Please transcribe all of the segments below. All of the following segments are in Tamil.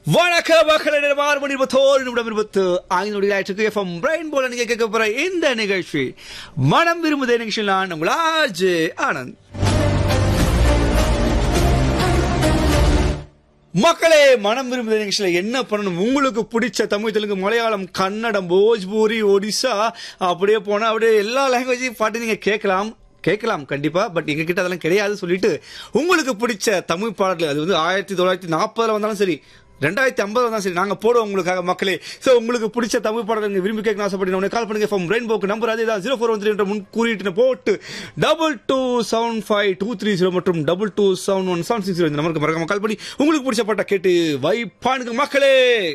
வணக்கம் மக்களே நேரம் ஆறு மணி இருபத்தோரு நிமிடம் இருபத்து ஐந்து நொடிகளாயிற்றுக்கு எஃப்எம் பிரைன் போல நீங்க கேட்க போற இந்த நிகழ்ச்சி மனம் விரும்புதே நிகழ்ச்சியில் நான் உங்கள் ஆஜ் ஆனந்த் மக்களே மனம் விரும்புத நிகழ்ச்சியில் என்ன பண்ணணும் உங்களுக்கு பிடிச்ச தமிழ் தெலுங்கு மலையாளம் கன்னடம் போஜ்பூரி ஒடிசா அப்படியே போனா அப்படியே எல்லா லாங்குவேஜையும் பாட்டு நீங்க கேட்கலாம் கேட்கலாம் கண்டிப்பா பட் எங்க கிட்ட அதெல்லாம் கிடையாது சொல்லிட்டு உங்களுக்கு பிடிச்ச தமிழ் பாடல்கள் அது வந்து ஆயிரத்தி தொள்ளாயிரத்தி நாற்பதுல வந்தாலும் சரி ரெண்டாயிரத்தி ஐம்பது வந்தாலும் சரி நாங்க போடுவோம் உங்களுக்காக மக்களே சோ உங்களுக்கு பிடிச்ச தமிழ் பாடல்கள் நீங்க விரும்பி கேட்க ஆசைப்பட்டு கால் பண்ணுங்க ஃப்ரம் ரெயின்போக்கு நம்பர் அதே தான் ஜீரோ ஃபோர் ஒன் த்ரீ என்ற முன் குறியீட்டு போட்டு double two seven five two three zero மற்றும் double two seven one seven six zero இந்த நம்பருக்கு மறக்காம கால் பண்ணி உங்களுக்கு பிடிச்ச பாட்டை கேட்டு வைப்பானுங்க மக்களே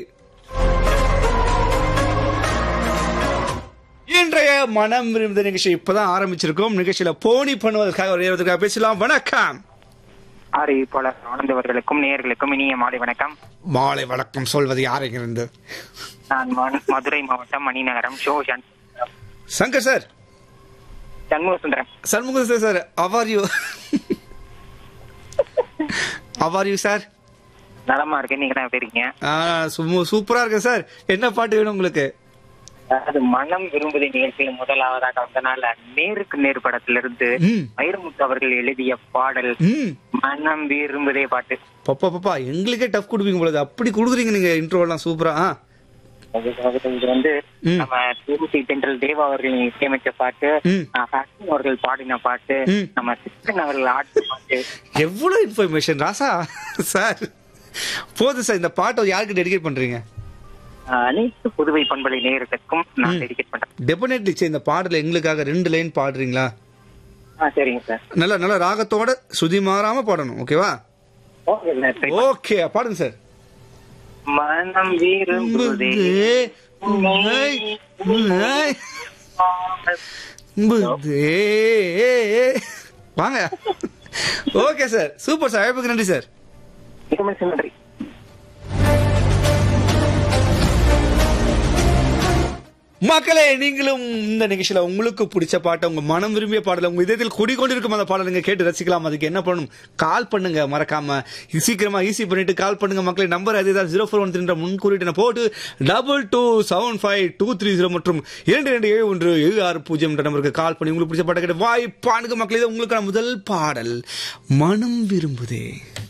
இன்றைய மனம் விரும்புத நிகழ்ச்சி இப்பதான் ஆரம்பிச்சிருக்கோம் நிகழ்ச்சியில போனி பண்ணுவதற்காக வருவதற்காக பேசலாம் வணக்கம் அறிவிப்பாளர் ஆனந்தவர்களுக்கும் நேயர்களுக்கும் இனிய மாலை வணக்கம் மாலை வணக்கம் சொல்வது யாருங்கிருந்து நான் ம- மதுரை மாவட்டம் மணிநகரம் ஷோஷன் Shankar sir Shanmuga Sundaram Shanmuga sir how are you how are you sir நலமா இருக்கு நீங்க தான் இருக்கீங்க சூப்பரா இருக்கு சார் என்ன பாட்டு வேணும் உங்களுக்கு அதாவது மனம் விரும்புதை நிகழ்ச்சியில் முதலாவதாக வந்தனால நேருக்கு நேர் படத்திலிருந்து ம். வைரமுத்து அவர்கள் எழுதிய பாடல் ம் மனம் விரும்புதே பாட்டு பப்பா பப்பா எங்களுக்கே டஃப் கொடுப்பீங்க போல அப்படி கொடுக்குறீங்க நீங்க இன்ட்ரோ எல்லாம் சூப்பரா ஆ அது அது இது வந்து ம். நம்ம திருச்சி தென்றல் தேவா அவர்கள் இசையமைச்ச பாட்டு ம். ஆஹ், ஹசன் அவர்கள் பாடின பாட்டு ம். நம்ம சித்தன் அவர்கள் ஆடின பாட்டு எவ்வளவு இன்ஃபர்மேஷன் ராசா சார் போதும் சார் இந்த பாட்டை யாருக்கு டெடிகேட் பண்றீங்க ஆஹ், அனைத்து புதுவை பண்பலை நேயர்களுக்கும் நான் டெடிகேட் பண்றேன் டெபினெட்லி சரி இந்த பாடல எங்களுக்காக ரெண்டு லைன் பாடுறீங்களா ஆ சரிங்க சார் நல்ல நல்ல ராகத்தோட சுதி மாறாம பாடணும் ஓகேவா ஓகே சார் சரி. ஓகே பாடுங்க சார் மனம் விரும்புதே உன்னை, உன்னை, உன்னை. வாங்க ஓகே சார் சூப்பர் சார் அழைப்புக்கு நன்றி சார் மிகவும் நன்றி மக்களே நீங்களும் இந்த நிகழ்ச்சியில உங்களுக்கு பிடிச்ச பாட்டை உங்க மனம் விரும்பிய பாடல உங்க இதயத்தில் குடிக்கொண்டிருக்கும் அந்த பாடலை நீங்க கேட்டு ரசிக்கலாம் அதுக்கு என்ன பண்ணணும் கால் பண்ணுங்க மறக்காம சீக்கிரமா ஈஸி பண்ணிட்டு கால் பண்ணுங்க மக்களே நம்பர் அதே தான் ஜீரோ ஃபோர் ஒன் த்ரீ முன் குறிட்டு போட்டு double two seven five two three zero மற்றும் இரண்டு ரெண்டு ஏழு ஒன்று ஏழு ஆறு பூஜ்ஜியம் என்ற நம்பருக்கு கால் பண்ணி உங்களுக்கு பிடிச்ச பாட்டை கேட்டு வாய்ப்பானுங்க மக்களே இது உங்களுக்கான முதல் பாடல் மனம் விரும்புதே